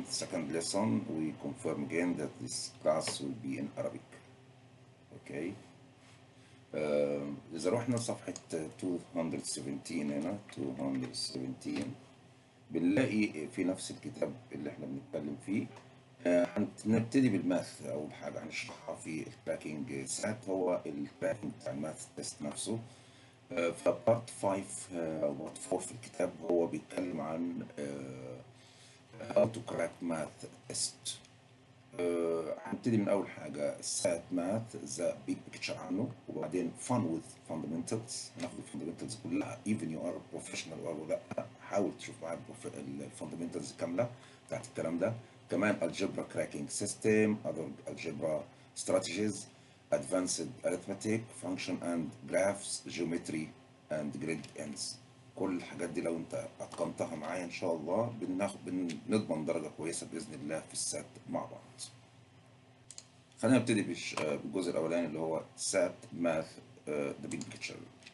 second lesson, we confirm again that this class will be in Arabic. Okay. آه، إذا رحنا صفحة 217 هنا 217 بنلاقي في نفس الكتاب اللي احنا بنتكلم فيه آه، هنبتدي بالماث أول حاجة هنشرحها في الكراكنج سات هو الكراكنج بتاع الماث تيست نفسه آه، فبارت 5 أو بارت 4 في الكتاب هو بيتكلم عن آه، how to crack math test آه، هنبتدي من اول حاجه سات ماث ذا بيج بيكتشر عنه وبعدين fun with fundamentals هناخد الفاندمنتالز كلها even you are professional او لا حاول تشوف معايا الفاندمنتالز كامله بتاعت الكلام ده كمان algebra cracking system other algebra strategies advanced arithmetic function and graphs geometry and grid ends كل الحاجات دي لو انت اتقنتها معايا ان شاء الله بناخد بنضمن درجه كويسه باذن الله في السات مع بعض خلينا نبتدي بالش- آه، بالجزء الاولاني اللي هو سات ماث ذا بيج بيكتشر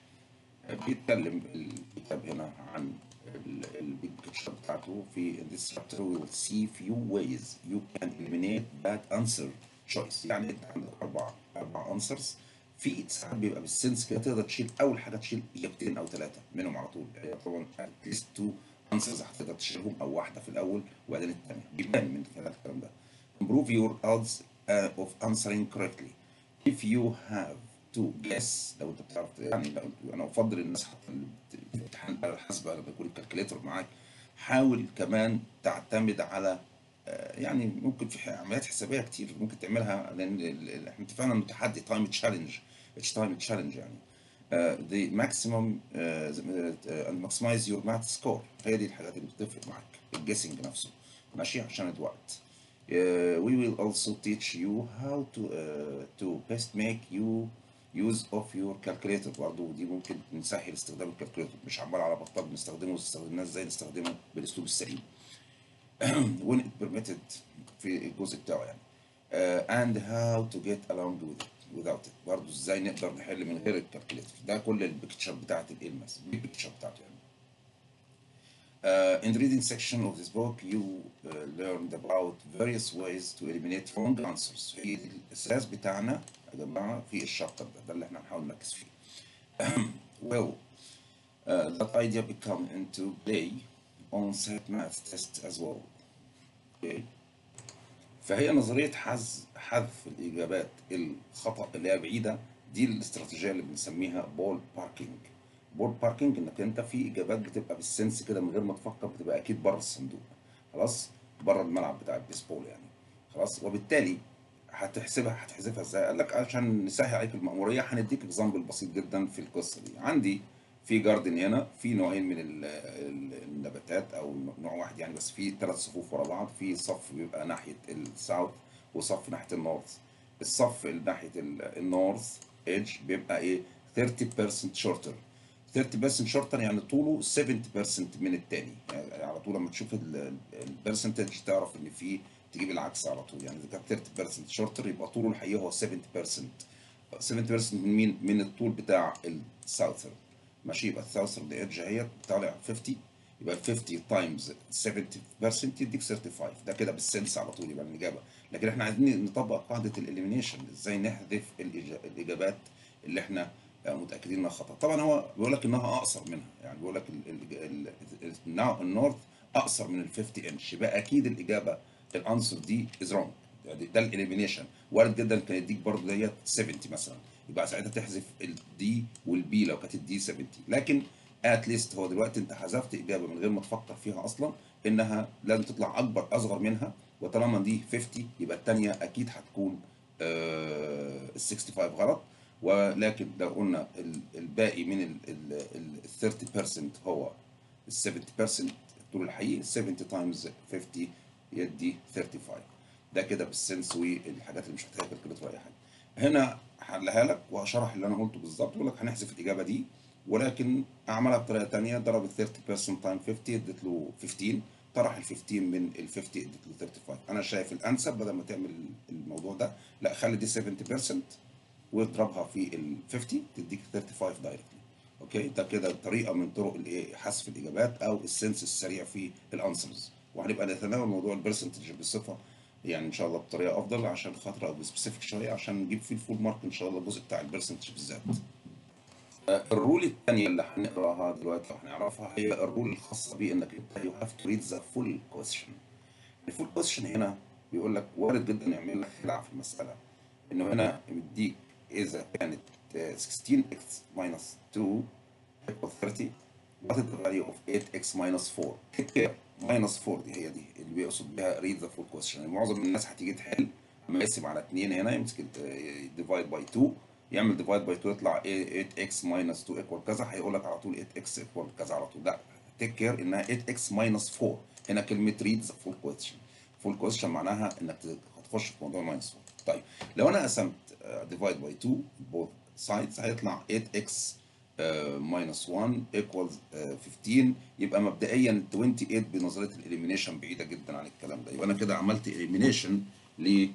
بيتكلم الكتاب هنا عن البيج بيكتشر بتاعته في this chapter we will see few ways you can eliminate bad answer choice يعني انت عندك اربع اربع answers في ساعات بيبقى بالسنس كده تقدر تشيل اول حاجه تشيل اجابتين او ثلاثه منهم على طول يعني طبعا at least two answers هتقدر تشيلهم او واحده في الاول وبعدين الثانيه بيبان من خلال الكلام ده improve your odds uh, of answering correctly if you have to guess لو انت بتعرف يعني لو انا افضل الناس حتى اللي بت- في امتحان الآلة الحاسبه لما يكون الكالكوليتر معاك حاول كمان تعتمد على آه، يعني ممكن في عمليات حسابيه كتير ممكن تعملها لان ال- ال- احنا اتفقنا انه تحدي تايم تشالنج اتش تايم تشالنج يعني uh, the maximum uh, uh, and maximize your math score هي دي الحاجات اللي بتفرق معاك الجيسنج نفسه ماشي عشان الوقت Uh, we will also teach you how to uh, to best make you use of your calculator برضه ودي ممكن نسهل استخدام الكالكوليتر مش عمال على بطال بنستخدمه استخدمناه ازاي نستخدمه بالاسلوب السليم when it permitted في الجزء بتاعه يعني uh, and how to get along with it without it برضه ازاي نقدر نحل من غير الكالكوليتر ده كل البيكتشر بتاعت الالماس دي البيكتشر بتاعته يعني Uh, in the reading section of this book, you uh, learned about various ways to eliminate wrong answers. في الأساس بتاعنا يا جماعة في الشابتر ده, ده اللي احنا هنحاول نركز فيه. well, uh, that idea become into play on set math test as well. Okay. فهي نظرية حذف حذف الإجابات الخطأ اللي هي بعيدة دي الاستراتيجية اللي بنسميها بول باركينج بول باركينج انك انت في اجابات بتبقى بالسنس كده من غير ما تفكر بتبقى اكيد بره الصندوق خلاص بره الملعب بتاع البيسبول يعني خلاص وبالتالي هتحسبها هتحذفها ازاي قال لك عشان نسهل عليك المأمورية هنديك اكزامبل بسيط جدا في القصة دي عندي في جاردن هنا في نوعين من ال- ال- النباتات او نوع واحد يعني بس في ثلاث صفوف ورا بعض في صف بيبقى ناحيه الساوث وصف ناحيه النورث الصف اللي ناحيه ال- النورث ايدج بيبقى ايه 30% شورتر 30% شورتر يعني طوله 70% من التاني يعني على طول لما تشوف البرسنتج تعرف ان في تجيب العكس على طول يعني اذا كان 30% شورتر يبقى طوله الحقيقي هو 70% 70% من مين؟ من الطول بتاع الساوثر ماشي يبقى الساوثر دي ايدج اهي طالع 50 يبقى 50 تايمز 70% يديك 35 ده كده بالسنس على طول يبقى الاجابه لكن احنا عايزين نطبق قاعده الاليمينيشن ازاي نحذف الإجا- الاجابات اللي احنا آه، متاكدين انها خطا طبعا هو بيقول لك انها اقصر منها يعني بيقول لك ال- ال- ال- ال- النورث اقصر من ال 50 انش يبقى اكيد الاجابه الانسر دي از رونج يعني ده الاليمينيشن وارد جدا كان يديك برضه ديت 70 مثلا يبقى ساعتها تحذف الدي والبي لو كانت الدي 70 لكن ات ليست هو دلوقتي انت حذفت اجابه من غير ما تفكر فيها اصلا انها لازم تطلع اكبر اصغر منها وطالما دي 50 يبقى الثانيه اكيد هتكون ال 65 غلط ولكن لو قلنا ال- الباقي من ال ال- ال 30% هو ال 70% الطول الحقيقي 70 تايمز 50 يدي 35 ده كده بالسنس والحاجات اللي مش محتاجه كالكوليتر ولا اي حاجه هنا هحلها لك وهشرح اللي انا قلته بالظبط يقول لك هنحذف الاجابه دي ولكن اعملها بطريقه ثانيه ضرب ال 30% تايم 50 اديت له 15 طرح ال 15 من ال 50 اديت له 35 انا شايف الانسب بدل ما تعمل الموضوع ده لا خلي دي 70% واضربها في ال 50 تديك 35 دايركتلي اوكي ده كده طريقه من طرق الايه حذف الاجابات او السنس السريع في الانسرز وهنبقى نتناول موضوع البرسنتج بصفه يعني ان شاء الله بطريقه افضل عشان خاطر ابقى سبيسيفيك شويه عشان نجيب فيه الفول مارك ان شاء الله الجزء بتاع البرسنتج بالذات. الرول الثانيه اللي هنقراها دلوقتي وهنعرفها هي الرول الخاصه بانك انت يو هاف تو ريد ذا فول كويشن. الفول كويشن هنا بيقول لك وارد جدا يعمل لك خدعه في المساله انه هنا مديك اذا كانت 16x minus 2 equal 30 what is the value of 8x minus 4 take care minus 4 دي هي دي اللي بيقصد بيها read the full question يعني معظم الناس هتيجي تحل لما يقسم على 2 هنا يمسك divide by 2 يعمل divide by 2 يطلع 8x minus 2 equal كذا هيقول لك على طول 8x equal كذا على طول لا take care انها 8x minus 4 هنا كلمه read the full question full question معناها انك هتخش في موضوع minus 4 طيب لو انا قسمت divide by 2 both sides هيطلع 8x minus 1 equals 15 يبقى مبدئيا 28 بنظريه الاليمينيشن بعيده جدا عن الكلام ده يبقى انا كده عملت اليمينيشن لل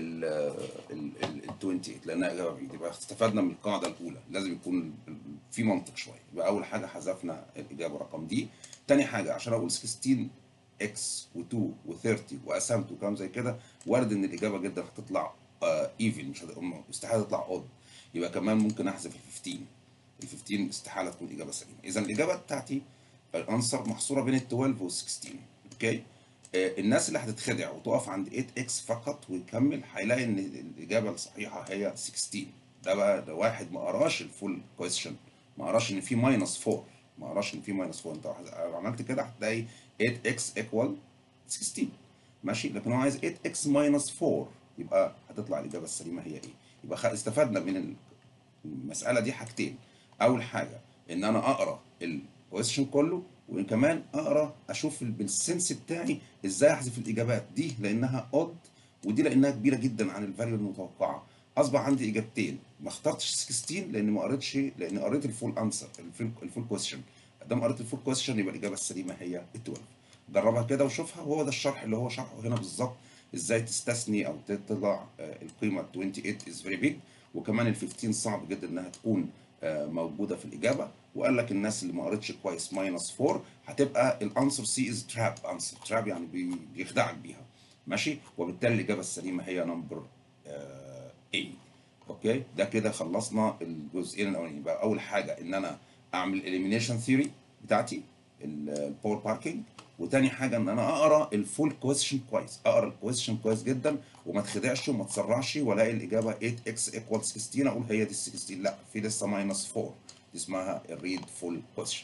ال 28 لانها اجابه بعيده يبقى استفدنا من القاعده الاولى لازم يكون في منطق شويه يبقى اول حاجه حذفنا الاجابه رقم دي تاني حاجه عشان اقول 16 اكس و2 و30 وقسمت وكلام زي كده وارد ان الاجابه جدا هتطلع ايفن مش مستحيل تطلع اود يبقى كمان ممكن احذف ال 15 ال 15 استحاله تكون اجابه سليمه اذا الاجابه بتاعتي الانسر محصوره بين ال 12 وال 16 اوكي آه الناس اللي هتتخدع وتقف عند 8 اكس فقط ويكمل هيلاقي ان الاجابه الصحيحه هي 16 ده بقى ده واحد ما قراش الفول كويستشن ما قراش ان في ماينس 4 ما قراش ان في ماينس 4 انت لو عملت كده هتلاقي 8 اكس ايكوال 16 ماشي لكن هو عايز 8 اكس ماينس 4 يبقى هتطلع الاجابه السليمه هي ايه يبقى استفدنا من المساله دي حاجتين اول حاجه ان انا اقرا الكويستشن كله وكمان اقرا اشوف بالسنس بتاعي ازاي احذف الاجابات دي لانها اود ودي لانها كبيره جدا عن الفاليو المتوقعه اصبح عندي اجابتين ما اخترتش 16 لان ما قريتش لان قريت الفول انسر الفول كويستشن دام قريت الفول كويستشن يبقى الاجابه السليمه هي ال 12 جربها كده وشوفها وهو ده الشرح اللي هو شرحه هنا بالظبط ازاي تستثني او تطلع القيمه 28 از فيري بيج وكمان ال 15 صعب جدا انها تكون موجوده في الاجابه وقال لك الناس اللي ما قريتش كويس ماينس 4 هتبقى الانسر سي از تراب انسر تراب يعني بيخدعك بيها ماشي وبالتالي الاجابه السليمه هي نمبر اي اوكي ده كده خلصنا الجزئين الاولانيين يبقى اول حاجه ان انا اعمل اليمينيشن ثيوري بتاعتي الباور باركينج وتاني حاجه ان انا اقرا الفول كويستشن كويس اقرا الكويستشن كويس جدا وما اتخدعش وما اتسرعش والاقي الاجابه 8x ايكوال 16 اقول هي دي ال 16 لا في لسه ماينس 4 دي اسمها الريد فول كويستشن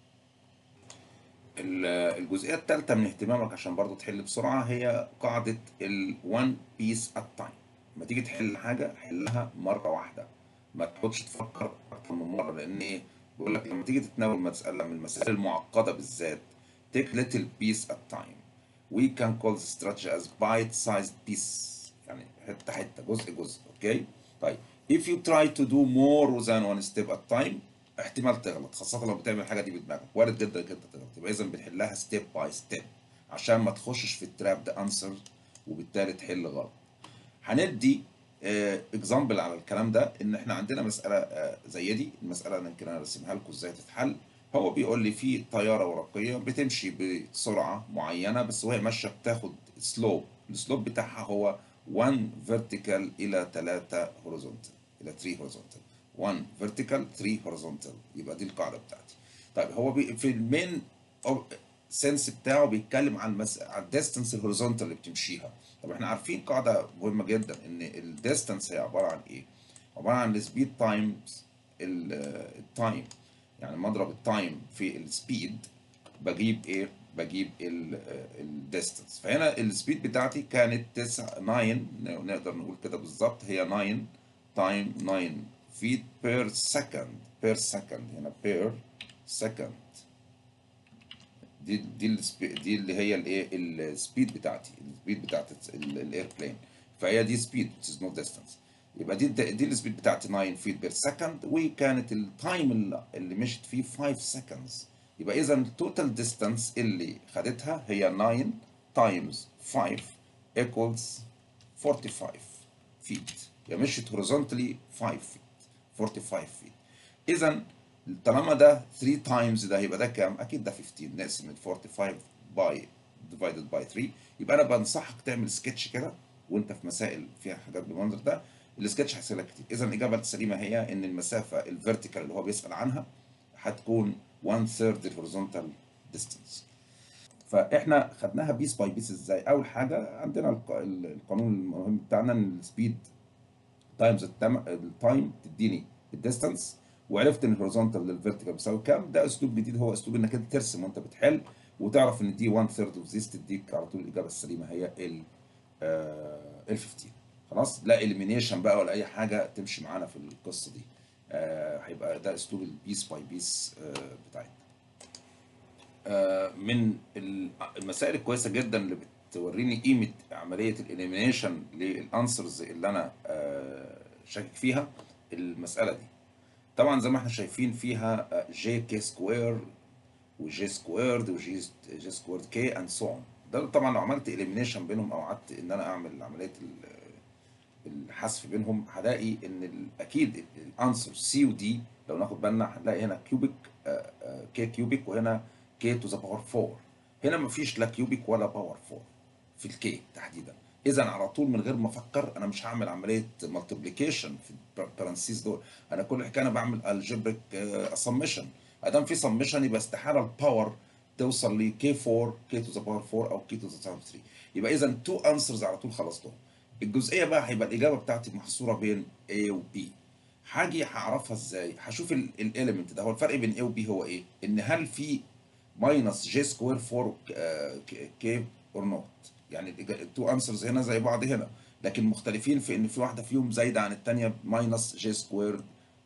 الجزئيه الثالثه من اهتمامك عشان برضو تحل بسرعه هي قاعده ال one piece at time لما تيجي تحل حاجه حلها مره واحده ما تقعدش تفكر اكتر من مره لان ايه بيقول لك لما تيجي تتناول مساله من المسائل المعقده بالذات take little piece at time. We can call the strategy as bite-sized piece يعني حتة حتة جزء جزء اوكي طيب if you try to do more than one step at time احتمال تغلط خاصة لو بتعمل الحاجة دي بدماغك وارد جدا جدا تغلط يبقى إذا بنحلها ستيب باي ستيب عشان ما تخشش في التراب ده انسر وبالتالي تحل غلط هندي اكزامبل على الكلام ده ان احنا عندنا مسألة آه زي دي المسألة انا يمكن انا ارسمها لكم ازاي تتحل هو بيقول لي في طياره ورقيه بتمشي بسرعه معينه بس وهي ماشيه بتاخد سلوب السلوب بتاعها هو 1 فيرتيكال الى 3 هوريزونتال الى 3 هوريزونتال 1 فيرتيكال 3 هوريزونتال يبقى دي القاعده بتاعتي طيب هو بي في المين سنس بتاعه بيتكلم عن مس... عن الديستنس الهوريزونتال اللي بتمشيها طب احنا عارفين قاعده مهمه جدا ان الديستنس هي عباره عن ايه عباره عن السبيد تايمز التايم يعني مضرب التايم في السبيد بجيب ايه بجيب الديستنس فهنا السبيد بتاعتي كانت 9 9 نقدر نقول كده بالظبط هي 9 تايم 9 فيت بير سكند بير سكند هنا بير سكند دي دي السبيد دي اللي هي الايه السبيد بتاعتي السبيد بتاعت الايربلين فهي دي سبيد which is no distance يبقى دي دي السبيد بتاعتي 9 فيت بير سكند وكانت التايم اللي مشت فيه 5 سكندز يبقى اذا التوتال ديستانس اللي خدتها هي 9 تايمز 5 equals 45 فيت يبقى مشيت هوريزونتالي 5 فيت 45 فيت اذا طالما ده 3 تايمز ده يبقى ده كام؟ اكيد ده 15 نقسم ال 45 باي divided by 3 يبقى انا بنصحك تعمل سكتش كده وانت في مسائل فيها حاجات بالمنظر ده السكتش هيسالك كتير اذا الاجابه السليمه هي ان المسافه الفيرتيكال اللي هو بيسال عنها هتكون 1 ثيرد الهوريزونتال ديستانس فاحنا خدناها بيس باي بيس ازاي اول حاجه عندنا الق- القانون المهم بتاعنا ان السبيد تايمز التايم تديني الديستانس وعرفت ان الهوريزونتال للفيرتيكال بيساوي كام ده اسلوب جديد هو اسلوب انك انت ترسم وانت بتحل وتعرف ان دي 1 ثيرد اوف ذيس تديك على طول الاجابه السليمه هي ال ال 15 خلاص لا اليمينيشن بقى ولا اي حاجه تمشي معانا في القصه دي آه، هيبقى ده اسلوب البيس باي بيس بتاعتنا آه، من ال- المسائل الكويسه جدا اللي بتوريني قيمه عمليه الاليمينيشن للانسرز اللي انا آه، شاكك فيها المساله دي طبعا زي ما احنا شايفين فيها جي كي سكوير وجي سكويرد وجي جي سكويرد كي اند سو اون ده طبعا لو عملت اليمينيشن بينهم او قعدت ان انا اعمل عمليه ال- الحذف بينهم هلاقي ان ال- اكيد الانسر سي ودي لو ناخد بالنا هنلاقي هنا كيوبيك كي كيوبيك وهنا كي تو ذا باور 4 هنا مفيش لا كيوبيك ولا باور 4 في الكي تحديدا اذا على طول من غير ما افكر انا مش هعمل عمليه مالتيبليكيشن في البارانسيز دول انا كل حكايه انا بعمل الجبريك سمشن ادام في سمشن يبقى استحاله الباور توصل ل كي 4 كي تو ذا باور 4 او كي تو ذا 3 يبقى اذا تو انسرز على طول خلصتهم الجزئيه بقى هيبقى الاجابه بتاعتي محصوره بين A و B حاجه هعرفها ازاي هشوف الاليمنت ده هو الفرق بين A و B هو ايه ان هل في ماينس جي سكوير 4 كي اور نوت يعني التو انسرز هنا زي بعض هنا لكن مختلفين في ان في واحده فيهم زايده عن الثانيه ماينس جي سكوير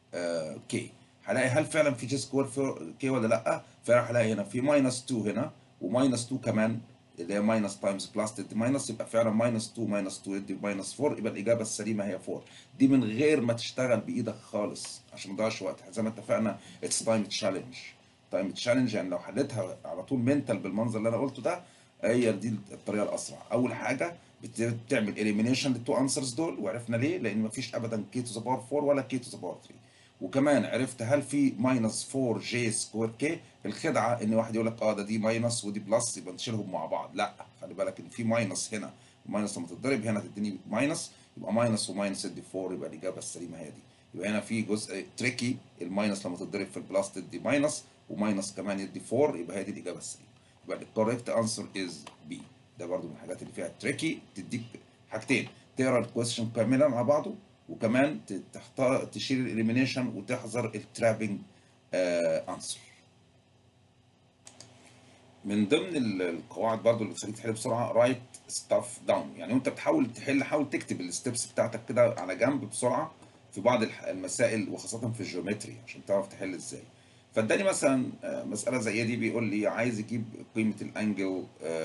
كي هلاقي هل فعلا في جي سكوير كي ولا لا فعلا هلاقي هنا في ماينس 2 هنا وماينس 2 كمان اللي هي ماينس تايمز بلس تدي ماينس يبقى فعلا ماينس 2 ماينس 2 يدي ماينس 4 يبقى الاجابه السليمه هي 4 دي من غير ما تشتغل بايدك خالص عشان ما تضيعش وقت زي ما اتفقنا اتس تايم تشالنج تايم تشالنج يعني لو حليتها على طول منتال بالمنظر اللي انا قلته ده هي دي الطريقه الاسرع اول حاجه بت- بتعمل اليمينيشن للتو انسرز دول وعرفنا ليه لان مفيش ابدا كي تو ذا باور 4 ولا كي تو ذا باور 3 وكمان عرفت هل في ماينس 4 جي سكوير كي الخدعه ان واحد يقول لك اه ده دي ماينس ودي بلس يبقى نشيلهم مع بعض لا خلي بالك ان في ماينس هنا الماينس لما تتضرب هنا تديني ماينس يبقى ماينس وماينس تدي 4 يبقى الاجابه السليمه هي دي يبقى هنا في جزء تريكي الماينس لما تتضرب في البلس تدي ماينس وماينس كمان يدي 4 يبقى هي دي الاجابه السليمه يبقى الكوريكت انسر از بي ده برضو من الحاجات اللي فيها تريكي تديك حاجتين تقرا الكويستشن كاملا مع بعضه وكمان ت- تختار تشيل الاليمينيشن وتحذر الترابنج انسر من ضمن ال- القواعد برضو اللي بتخليك تحل بسرعه رايت ستاف داون يعني وانت بتحاول تحل حاول تكتب الستبس بتاعتك كده على جنب بسرعه في بعض الح- المسائل وخاصه في الجيومتري عشان تعرف تحل ازاي فاداني مثلا آه، مساله زي دي بيقول لي عايز يجيب قيمه الانجل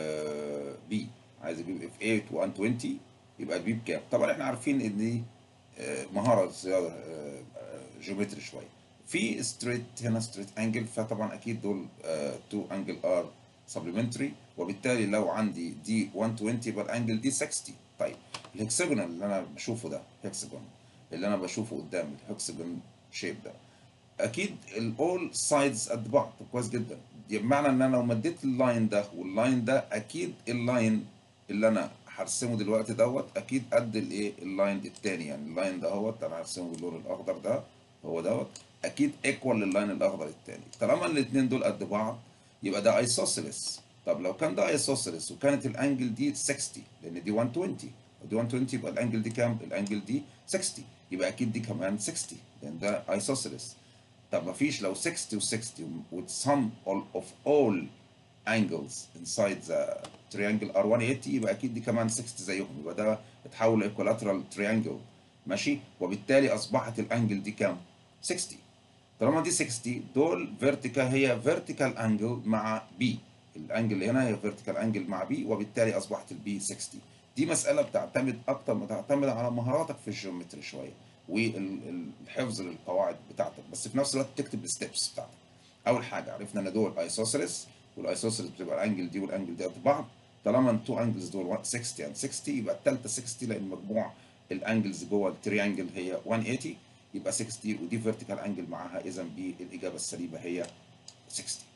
بي عايز يجيب اف 8 120 يبقى البي بكام طبعا احنا عارفين ان دي آه، مهاره زياده جيومتري شويه في ستريت هنا ستريت انجل فطبعا اكيد دول تو انجل ار سبلمنتري وبالتالي لو عندي دي 120 يبقى الانجل دي 60 طيب الهكسجون اللي انا بشوفه ده هكسجون اللي انا بشوفه قدامي الهكسجون شيب ده اكيد الاول سايدز قد بعض طب كويس جدا يعني بمعنى ان انا لو مديت اللاين ده واللاين ده اكيد اللاين اللي انا هرسمه دلوقتي دوت اكيد قد الايه اللاين التاني يعني اللاين ده اهوت انا هرسمه باللون الاخضر ده هو دوت اكيد ايكوال لللاين الاخضر التاني طالما الاثنين دول قد بعض يبقى ده ايسوسيلس طب لو كان ده ايسوسيلس وكانت الانجل دي 60 لان دي 120 ودي 120 يبقى الانجل دي كام الانجل دي 60 يبقى اكيد دي كمان 60 لان ده ايسوسيلس طب ما فيش لو 60 و60 with sum all of all angles inside the triangle are 180 يبقى اكيد دي كمان 60 زيهم يبقى ده اتحول ل equilateral triangle ماشي وبالتالي اصبحت الانجل دي كام 60 طالما دي 60 دول فيرتيكال هي فيرتيكال انجل مع بي الانجل اللي هنا هي فيرتيكال انجل مع بي وبالتالي اصبحت البي 60 دي مساله بتعتمد اكتر ما تعتمد على مهاراتك في الجيومتري شويه والحفظ للقواعد بتاعتك بس في نفس الوقت تكتب الستبس بتاعتك اول حاجه عرفنا ان دول ايسوسيلس والايسوسيلس بتبقى الانجل دي والانجل دي قد بعض طالما التو انجلز دول 60 and 60 يبقى الثالثه 60 لان مجموع الانجلز جوه التريانجل هي 180 يبقى 60 ودي فيرتيكال انجل معاها اذا بي الاجابه السليمه هي 60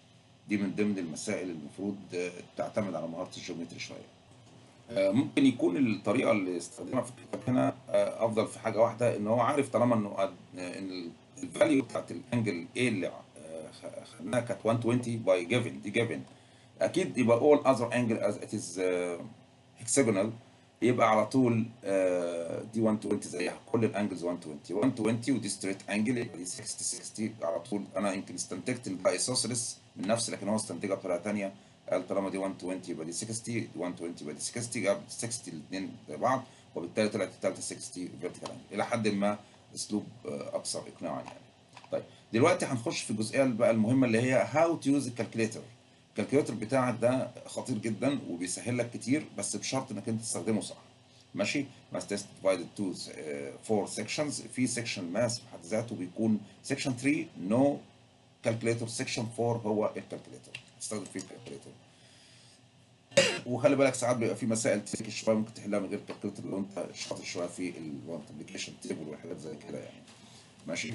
دي من ضمن المسائل المفروض آه، تعتمد على مهاره الجيومتري شويه آه، ممكن يكون الطريقه اللي استخدمها في الكتاب هنا آه، افضل في حاجه واحده ان هو عارف طالما انه آه، ان الفاليو بتاعت الانجل ايه اللي آه، خ- خدناها كانت 120 باي جيفن دي جيفن اكيد يبقى all other angle as it is uh, hexagonal يبقى على طول آه، دي 120 زيها كل الانجلز 120 120 ودي ستريت انجل يبقى دي 60 60 على طول انا يمكن استنتجت الايسوسيلس من نفسي لكن هو استنتجها بطريقه ثانيه قال طالما دي 120 يبقى دي 60 دي 120 يبقى دي 60 جاب 60 الاثنين زي بعض وبالتالي طلعت الثالثه 60 فيرتيكال انجل الى حد ما اسلوب آه، اكثر اقناعا يعني طيب دلوقتي هنخش في الجزئيه اللي بقى المهمه اللي هي هاو تو يوز الكالكوليتر الكالكوليتر بتاعك ده خطير جدا وبيسهل لك كتير بس بشرط انك انت تستخدمه صح ماشي ماس تيست ديفايدد تو فور سيكشنز في سيكشن ماس في حد ذاته بيكون سيكشن 3 نو كالكوليتر سيكشن 4 هو الكالكوليتر تستخدم فيه الكالكوليتر وخلي بالك ساعات بيبقى في مسائل تريكي شويه ممكن تحلها من غير كالكوليتر لو انت شاطر شويه في المالتيبليكيشن تيبل وحاجات زي كده يعني ماشي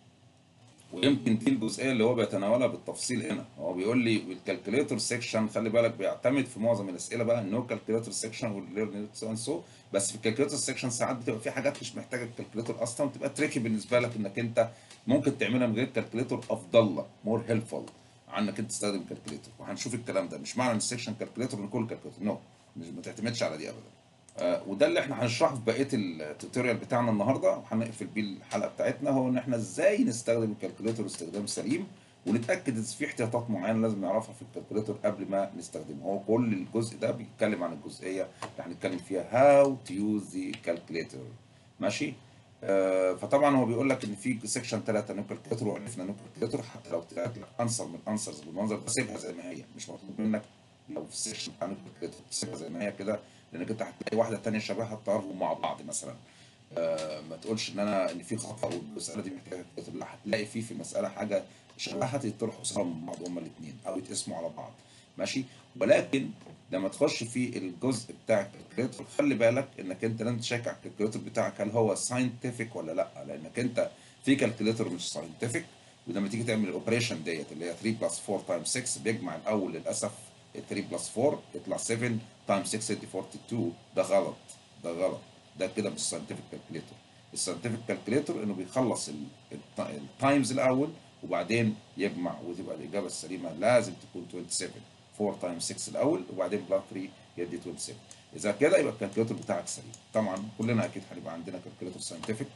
ويمكن دي الجزئيه اللي هو بيتناولها بالتفصيل هنا هو بيقول لي الكالكوليتر سيكشن خلي بالك بيعتمد في معظم الاسئله بقى نو كالكوليتر سيكشن والليرن سو سو بس في الكالكوليتر سيكشن ساعات بتبقى في حاجات مش محتاجه الكالكوليتر اصلا بتبقى تريكي بالنسبه لك انك انت ممكن تعملها من غير كالكوليتر افضل لك مور هيلفول عن انك انت تستخدم كالكوليتر وهنشوف الكلام ده مش معنى ان السيكشن كالكوليتر ان كل كالكوليتر نو مش ما تعتمدش على دي ابدا آه، وده اللي احنا هنشرحه في بقيه التوتوريال بتاعنا النهارده وهنقفل بيه الحلقه بتاعتنا هو ان احنا ازاي نستخدم الكالكوليتر استخدام سليم ونتاكد ان في احتياطات معينه لازم نعرفها في الكالكوليتر قبل ما نستخدمه هو كل الجزء ده بيتكلم عن الجزئيه اللي هنتكلم فيها هاو تو يوز ذا كالكوليتر ماشي آه فطبعا هو بيقول لك ان في سيكشن 3 نو كالكوليتر وعرفنا نو كالكوليتر حتى لو طلعت لك انسر من انسرز بالمنظر ده سيبها زي ما هي مش مطلوب منك لو في السيكشن بتاع نو كالكوليتر تسيبها زي ما هي كده لانك انت هتلاقي واحده تانية شبهها تطارهم مع بعض مثلا آه ما تقولش ان انا ان في خطا والمساله دي محتاجه كالكوليتر لا هتلاقي في في مساله حاجه شبهها تطرحوا سوا من بعض هما الاثنين او يتقسموا على بعض ماشي ولكن لما تخش في الجزء بتاع الكالكوليتر خلي بالك انك انت لازم تشيك على الكالكوليتر بتاعك هل هو ساينتفك ولا لا لانك انت في كالكوليتر مش ساينتفك ولما تيجي تعمل الاوبريشن ديت اللي هي 3 بلس 4 تايم 6 بيجمع الاول للاسف 3 بلس 4 يطلع 7 تايم 6 يدي 42 ده غلط ده غلط ده كده مش ساينتفك كالكوليتر الساينتفك كالكوليتر انه بيخلص التايمز الاول وبعدين يجمع وتبقى الاجابه السليمه لازم تكون 27 4 تايم 6 الاول وبعدين بلس 3 يدي 27 اذا كده يبقى الكالكوليتر بتاعك سليم طبعا كلنا اكيد هيبقى عندنا كالكوليتر ساينتفك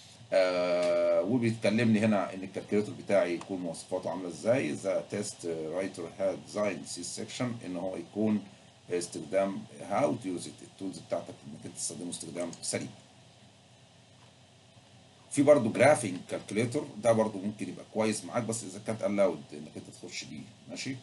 آه وبيتكلمني هنا ان الكالكوليتر بتاعي يكون مواصفاته عامله ازاي ذا تيست رايتر هاد ديزاين سي سيكشن ان هو يكون استخدام هاو تو يوز التولز بتاعتك انك انت تستخدمه استخدام سليم في برضه جرافينج كالكوليتر ده برضه ممكن يبقى كويس معاك بس اذا كانت الاود انك انت تخش بيه ماشي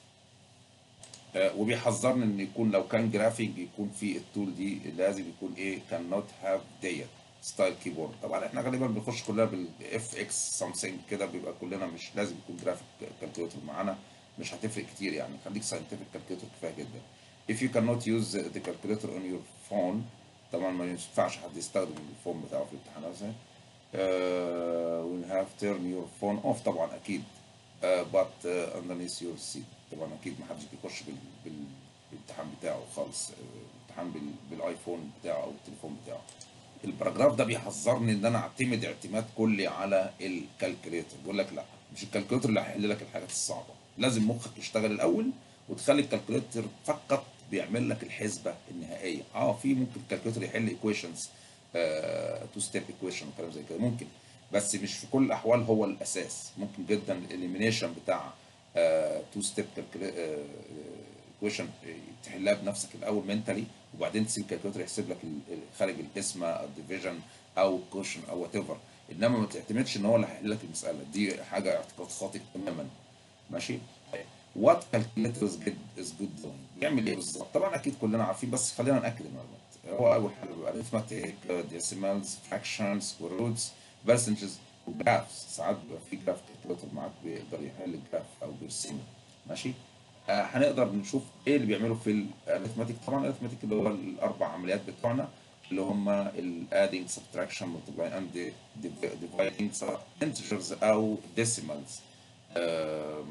آه وبيحذرني ان يكون لو كان جرافينج يكون في التول دي لازم يكون ايه كان نوت هاف ديت ستايل كيبورد طبعا احنا غالبا بنخش كلنا بالاف اكس سامسونج كده بيبقى كلنا مش لازم يكون جرافيك كالكوليتر معانا مش هتفرق كتير يعني خليك ساينتفك كالكوليتر كفايه جدا if you cannot use the calculator on your phone طبعا ما ينفعش حد يستخدم الفون بتاعه في الامتحانات زي uh, will have turn your phone off طبعا اكيد uh, but uh, underneath your seat طبعا اكيد ما حدش بيخش بال, بال, بالامتحان بتاعه خالص امتحان بال, بالايفون بتاعه او التليفون بتاعه الباراجراف ده بيحذرني ان انا اعتمد اعتماد كلي على الكالكوليتر بيقول لك لا مش الكالكوليتر اللي هيحل لك الحاجات الصعبه لازم مخك يشتغل الاول وتخلي الكالكوليتر فقط بيعمل لك الحسبه النهائيه اه في ممكن الكالكوليتر يحل ايكويشنز تو ستيب ايكويشن وكلام زي كده ممكن بس مش في كل الاحوال هو الاساس ممكن جدا الاليمينيشن بتاع تو ستيب ايكويشن تحلها بنفسك الاول منتالي وبعدين تسيب الكالكوليتر يحسب لك خارج القسمه الديفيجن او كوشن او وات ايفر انما ما تعتمدش ان هو اللي هيحل لك المساله دي حاجه اعتقاد خاطئ تماما ماشي وات كالكوليتر از جود از جود بيعمل ايه بالظبط طبعا اكيد كلنا عارفين بس خلينا ناكد المعلومات هو اول حاجه بيبقى arithmetic ديسيمالز فراكشنز ورودز برسنتجز وجرافس ساعات بيبقى في جراف كالكوليتر معاك بيقدر يحل جراف او بيرسمه ماشي آه هنقدر نشوف ايه اللي بيعمله في الاريثماتيك طبعا الاريثماتيك اللي هو الاربع عمليات بتوعنا اللي هم الادينج سبتراكشن ملتبلاي اند ديفايدنج انتجرز او ديسيمالز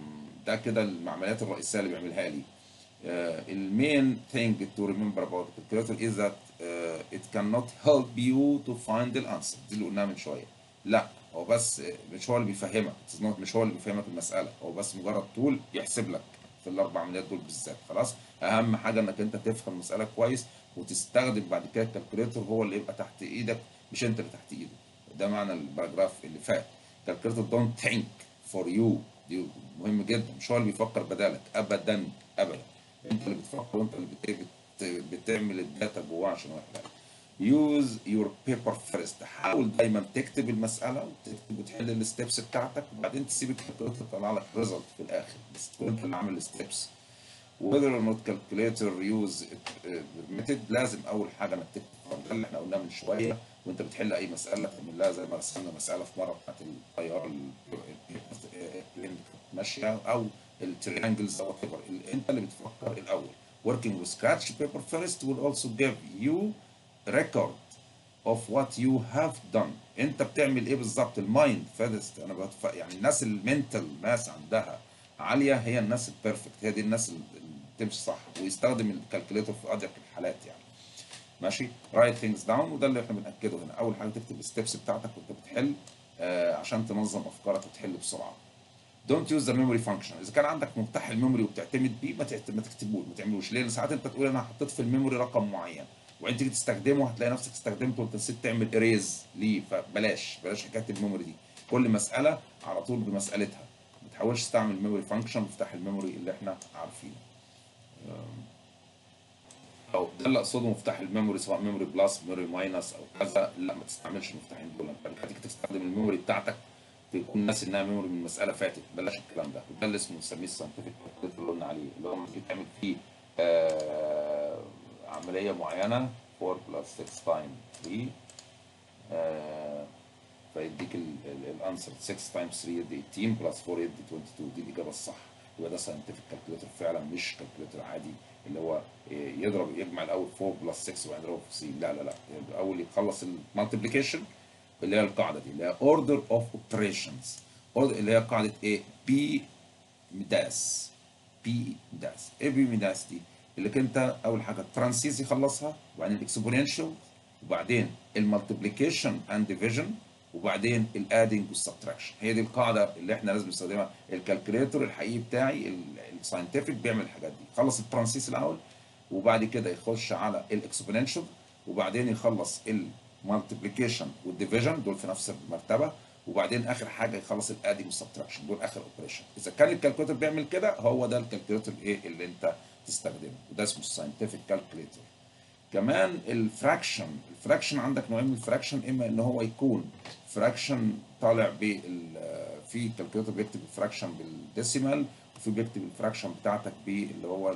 ده كده العمليات الرئيسيه اللي بيعملها لي المين thing to remember about the calculator is that uh, it cannot help you to find the answer دي اللي قلناها من شويه لا هو بس مش هو اللي بيفهمك It's not- مش هو اللي بيفهمك المساله هو بس مجرد طول يحسب لك في الاربع عمليات دول بالذات خلاص اهم حاجه انك انت تفهم المساله كويس وتستخدم بعد كده الكالكوليتور هو اللي يبقى تحت ايدك مش انت اللي تحت ايده ده معنى الباراجراف اللي فات كالكوليتور دونت ثينك فور يو دي مهم جدا مش هو اللي بيفكر بدالك ابدا ابدا انت اللي بتفكر وانت اللي بت... بت... بتعمل الداتا جواه عشان هو يحلها يوز يور بيبر فيرست حاول دايما تكتب المساله وتكتب وتحل الستبس بتاعتك وبعدين تسيب الكالكوليتور يطلع لك ريزلت في الاخر بس تكون انت اللي عامل الستبس whether or not calculator use it, uh, permitted لازم اول حاجه انك تكتب ده اللي احنا قلناه من شويه وانت بتحل اي مساله تعمل لها زي ما رسمنا مساله في مره بتاعت الطياره اللي ماشيه او التريانجلز او whatever. انت اللي بتفكر الاول working with scratch paper first will also give you record of what you have done انت بتعمل ايه بالظبط المايند فيرست انا بتف... يعني الناس المنتال ناس عندها عاليه هي الناس البيرفكت هي دي الناس اللي بتمشي صح ويستخدم الكالكوليتور في اضيق الحالات يعني ماشي رايت ثينجز داون وده اللي احنا بناكده هنا اول حاجه تكتب الستبس بتاعتك وانت بتحل آه عشان تنظم افكارك وتحل بسرعه دونت يوز ذا ميموري فانكشن اذا كان عندك مفتاح الميموري وبتعتمد بيه ما تعت- ما تكتبوش ما تعملوش ليه؟ لان ساعات انت تقول انا حطيت في الميموري رقم معين وانت تيجي تستخدمه هتلاقي نفسك استخدمته وانت نسيت تعمل اريز ليه فبلاش بلاش حكايه الميموري دي كل مساله على طول بمسالتها ما تحاولش تستعمل ميموري فانكشن مفتاح الميموري اللي احنا عارفينه او ده اللي اقصده مفتاح الميموري سواء ميموري بلس ميموري ماينس او كذا لا ما تستعملش المفتاحين دول انت هتيجي تستخدم الميموري بتاعتك تكون ناسي انها ميموري من مساله فاتت بلاش الكلام ده وده اللي اسمه نسميه الساينتفك اللي قلنا عليه اللي هو لما تيجي تعمل فيه آه عمليه معينه 4 بلس 6 تايم 3 آه فيديك الانسر 6 تايمز 3 يدي 18 بلس 4 يدي 22 دي الاجابه الصح يبقى ده ساينتفك كالكوليتر فعلا مش كالكوليتر عادي اللي هو يضرب يجمع الاول 4 بلس 6 وبعدين يضربه في 3 لا لا لا الاول يخلص المالتيبليكيشن اللي هي القاعده دي اللي هي اوردر اوف اوبريشنز اللي هي قاعده ايه بي مداس بي مداس ايه بي مداس دي اللي انت اول حاجه الترانسيز يخلصها وبعدين الاكسبوننشال وبعدين المالتيبليكيشن اند ديفيجن وبعدين الادنج والسبتراكشن هي دي القاعده اللي احنا لازم نستخدمها الكالكوليتور الحقيقي بتاعي الساينتفك بيعمل الحاجات دي خلص الترانسيس الاول وبعد كده يخش على الاكسبوننشال وبعدين يخلص المالتيبليكيشن والديفيجن دول في نفس المرتبه وبعدين اخر حاجه يخلص الادنج والسبتراكشن دول اخر اوبريشن اذا كان الكالكوليتور بيعمل كده هو ده الكالكوليتور ايه اللي انت تستخدمه وده اسمه الساينتفك كالكوليتور كمان الفراكشن الفراكشن عندك نوعين من الفراكشن اما ان هو يكون فراكشن طالع بال في كالكوليتور بيكتب الفراكشن بالديسيمال وفي بيكتب الفراكشن بتاعتك باللي هو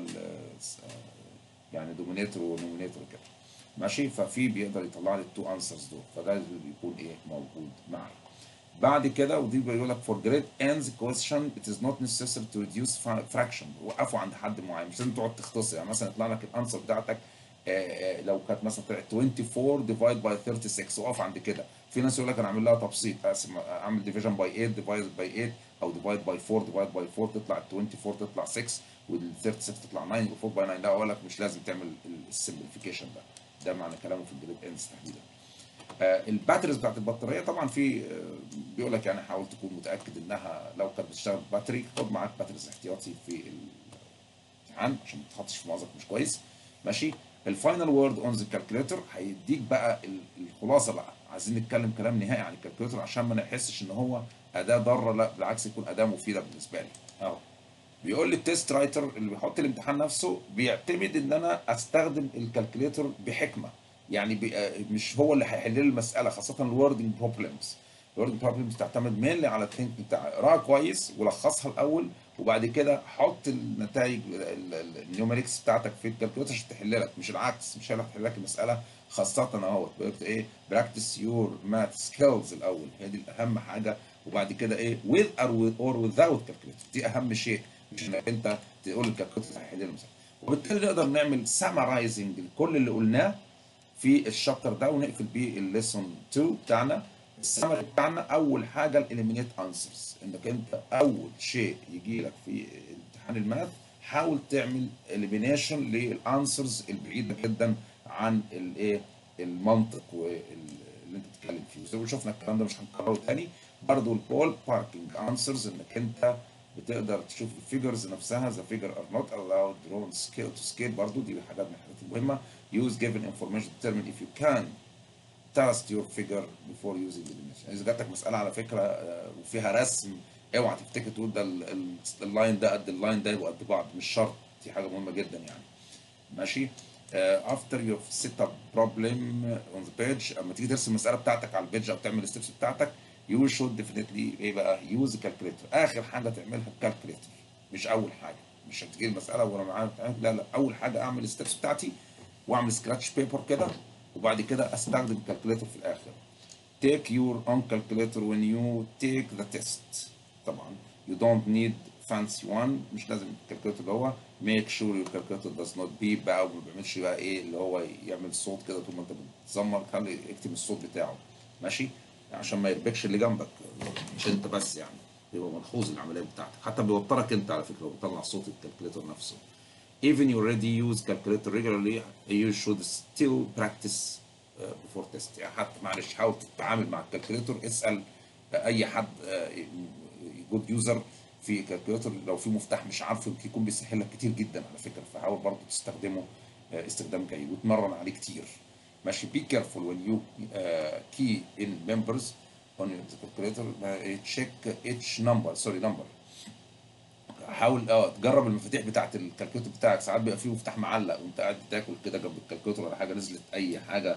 يعني دومينيتور ونومينيتور كده ماشي ففي بيقدر يطلع لي التو انسرز دول فده اللي بيكون ايه موجود معايا بعد كده ودي بيقول لك for great ends question it is not necessary to reduce fraction وقفوا عند حد معين مش لازم تقعد تختصر يعني مثلا يطلع لك الانسر بتاعتك آآ آآ لو كانت مثلا طلعت 24 ديفايد باي 36 وقف عند كده في ناس يقول لك انا اعمل لها تبسيط اقسم اعمل ديفيجن باي 8 ديفايد باي 8 او ديفايد باي 4 ديفايد باي 4 تطلع ال 24 تطلع 6 وال 36 تطلع 9 يبقى 4 باي 9 لا اقول لك مش لازم تعمل السمبليفيكيشن ده ده معنى كلامه في الجريد اندز تحديدا آه الباتريز بتاعت البطاريه طبعا في آه بيقول لك يعني حاول تكون متاكد انها لو كانت بتشتغل باتري خد معاك باتريز احتياطي في الامتحان عشان ما تحطش في مأزق مش كويس ماشي الفاينل وورد اون ذا كالكوليتر هيديك بقى الخلاصه بقى عايزين نتكلم كلام نهائي عن الكالكوليتر عشان ما نحسش ان هو اداه ضاره لا بالعكس يكون اداه مفيده بالنسبه لي اهو بيقول لي التيست رايتر اللي بيحط الامتحان نفسه بيعتمد ان انا استخدم الكالكوليتر بحكمه يعني مش هو اللي هيحل لي المساله خاصه الوردنج بروبلمز الوردنج بروبلمز تعتمد مينلي على الثينك بتاعي اقراها كويس ولخصها الاول وبعد كده حط النتائج النيوميركس بتاعتك في الكالكوليتر عشان تحل لك مش العكس مش هي اللي هتحل لك المساله خاصه اهوت ايه براكتس يور ماث سكيلز الاول هي دي اهم حاجه وبعد كده ايه with or without calculator دي اهم شيء مش انك انت تقول الكالكوليتر هيحل لي المساله وبالتالي نقدر نعمل سامرايزنج لكل اللي قلناه في الشابتر ده ونقفل بيه الليسون 2 بتاعنا السمري بتاعنا اول حاجه الاليمينيت انسرز انك انت اول شيء يجي لك في امتحان الماث حاول تعمل اليمينيشن للانسرز البعيده جدا عن الايه المنطق واللي انت بتتكلم فيه زي ما شفنا الكلام ده مش هنكرره تاني برضه البول باركينج انسرز انك انت بتقدر تشوف الفيجرز نفسها the figure are not allowed drawn scale to scale برضه دي حاجات من الحاجات المهمه use given information to determine if you can trust your figure before using the dimension اذا جات لك مساله على فكره آه، وفيها رسم اوعى تفتكر تقول ده ال- ال- اللاين ده قد اللاين ده يبقوا قد بعض مش شرط دي حاجه مهمه جدا يعني ماشي آه، after you set up problem on the page اما تيجي ترسم المساله بتاعتك على البيج او تعمل الستبس بتاعتك you should definitely ايه بقى use calculator اخر حاجه تعملها بكالكوليتر مش اول حاجه مش هتجي المساله وانا معايا لا لا اول حاجه اعمل الستبس بتاعتي واعمل سكراتش بيبر كده وبعد كده استخدم الكالكوليتر في الاخر take your own calculator when you take the test طبعا you don't need fancy one مش لازم الكالكوليتر اللي هو make sure your calculator does not beep بقى وما بيعملش بقى ايه اللي هو يعمل صوت كده طول ما انت بتزمر خلي اكتب الصوت بتاعه ماشي عشان ما يربكش اللي جنبك مش انت بس يعني يبقى ملحوظ العمليه بتاعتك حتى بيوترك انت على فكره وبيطلع صوت الكالكوليتر نفسه even you already use calculator regularly you should still practice uh, before test يعني حتى معلش حاول تتعامل مع الكالكوليتر اسال اي حد جود يوزر في كالكوليتر لو في مفتاح مش عارفه يمكن يكون بيسهل لك كتير جدا على فكره فحاول برضه تستخدمه آه، استخدام جيد وتمرن عليه كتير ماشي be careful when you uh, key in members on the calculator uh, check each number sorry number حاول اه تجرب المفاتيح بتاعت الكالكوليتر بتاعك ساعات بيبقى فيه مفتاح معلق وانت قاعد بتاكل كده جنب الكالكوليتر ولا حاجه نزلت اي حاجه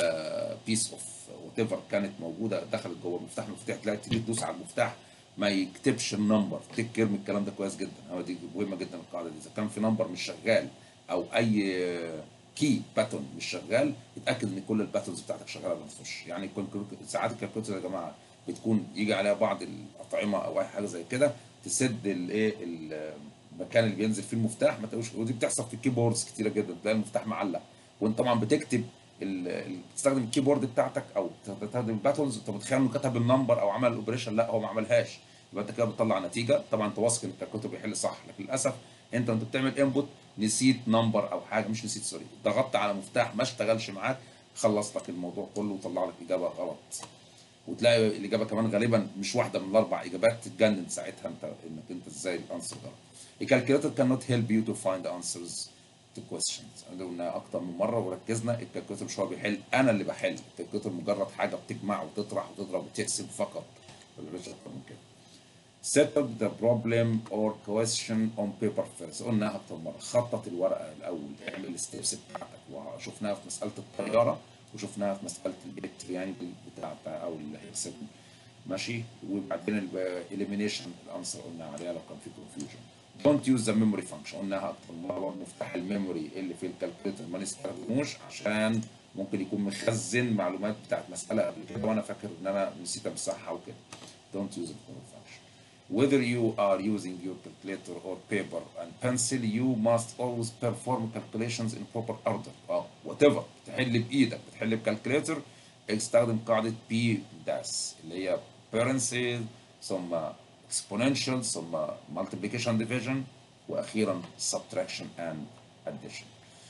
بيس اوف وات ايفر كانت موجوده دخلت جوه المفتاح المفتاح تلاقي تيجي تدوس على المفتاح ما يكتبش النمبر تيك كير من الكلام ده كويس جدا هو دي مهمه جدا القاعده دي اذا كان في نمبر مش شغال او اي كي باتون مش شغال اتاكد ان كل الباتونز بتاعتك شغاله قبل ما تخش يعني يكون ساعات الكالكوليتر يا جماعه بتكون يجي عليها بعض الاطعمه او اي حاجه زي كده تسد الايه المكان اللي بينزل فيه المفتاح ما تلاقوش ودي بتحصل في الكيبوردز كتيره جدا تلاقي المفتاح معلق وانت طبعا بتكتب ال- ال- بتستخدم الكيبورد بتاعتك او بتستخدم الباتونز انت متخيل انه كتب النمبر او عمل الاوبريشن لا هو ما عملهاش يبقى انت كده بتطلع نتيجه طبعا انت واثق ان الكالكوليتر بيحل صح لكن للاسف انت وانت بتعمل انبوت نسيت نمبر او حاجه مش نسيت سوري ضغطت على مفتاح ما اشتغلش معاك خلص لك الموضوع كله وطلع لك اجابه غلط وتلاقي الاجابه كمان غالبا مش واحده من الاربع اجابات تتجنن ساعتها انت انك انت ازاي الانسر غلط. الكالكوليتر cannot help you to find answers to questions انا قلنا اكتر من مره وركزنا الكالكوليتر مش هو بيحل انا اللي بحل الكالكوليتر مجرد حاجه بتجمع وتطرح وتضرب وتقسم فقط ما بيعملش اكتر من كده settle the problem or question on paper first قلناها اكتر مره خطط الورقه الاول اعمل الستبس بتاعتك وشفناها في مساله الطياره وشفناها في مساله التريانجل بتاعتها او الهكسجون ماشي وبعدين الاليمينيشن الانسر قلنا عليها لو كان في confusion don't use the memory function قلناها اكتر مره مفتاح الميموري اللي في الكالكوليتر ما نستخدموش عشان ممكن يكون مخزن معلومات بتاعت مساله قبل كده وانا فاكر ان انا نسيت امسحها وكده don't use the memory function Whether you are using your calculator or paper and pencil, you must always perform calculations in proper order. اه whatever تحل بايدك بتحل بكالكوليتر استخدم قاعدة P داس اللي هي parentheses ثم exponential ثم multiplication division واخيرا subtraction and addition.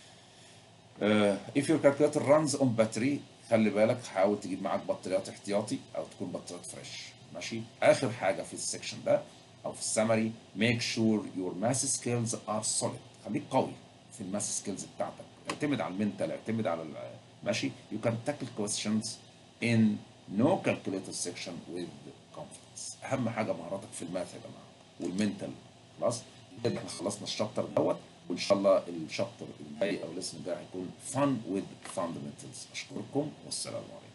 Uh, if your calculator runs on battery خلي بالك حاول تجيب معاك بطاريات احتياطي او تكون بطاريات فريش ماشي اخر حاجه في السكشن ده او في السمري make sure your math skills are solid خليك قوي في الماث سكيلز بتاعتك اعتمد على المنتال اعتمد على ال- ماشي you can tackle questions in no calculator section with confidence اهم حاجه مهاراتك في الماث يا جماعه والمنتال خلاص كده احنا خلصنا الشابتر دوت وان شاء الله الشابتر الجاي او الاسم ده هيكون fun with fundamentals اشكركم والسلام عليكم